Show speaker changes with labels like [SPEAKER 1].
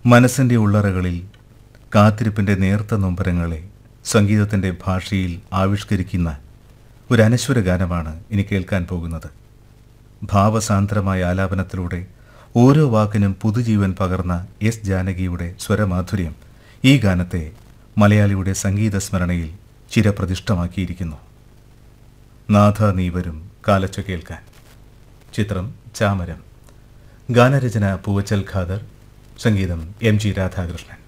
[SPEAKER 1] മനസ്സിൻ്റെ ഉള്ളറകളിൽ കാത്തിരിപ്പിൻ്റെ നേർത്ത നൊമ്പരങ്ങളെ സംഗീതത്തിൻ്റെ ഭാഷയിൽ ആവിഷ്കരിക്കുന്ന ഒരു അനശ്വര ഗാനമാണ് ഇനി കേൾക്കാൻ പോകുന്നത് ഭാവസാന്ദ്രമായ ആലാപനത്തിലൂടെ ഓരോ വാക്കിനും പുതുജീവൻ പകർന്ന എസ് ജാനകിയുടെ സ്വരമാധുര്യം ഈ ഗാനത്തെ മലയാളിയുടെ സംഗീത സ്മരണയിൽ ചിരപ്രതിഷ്ഠമാക്കിയിരിക്കുന്നു നാഥ നീ വരും കാലച്ച കേൾക്കാൻ ചിത്രം ചാമരം ഗാനരചന പൂവച്ചൽ ഖാദർ സംഗീതം എം ജി രാധാകൃഷ്ണൻ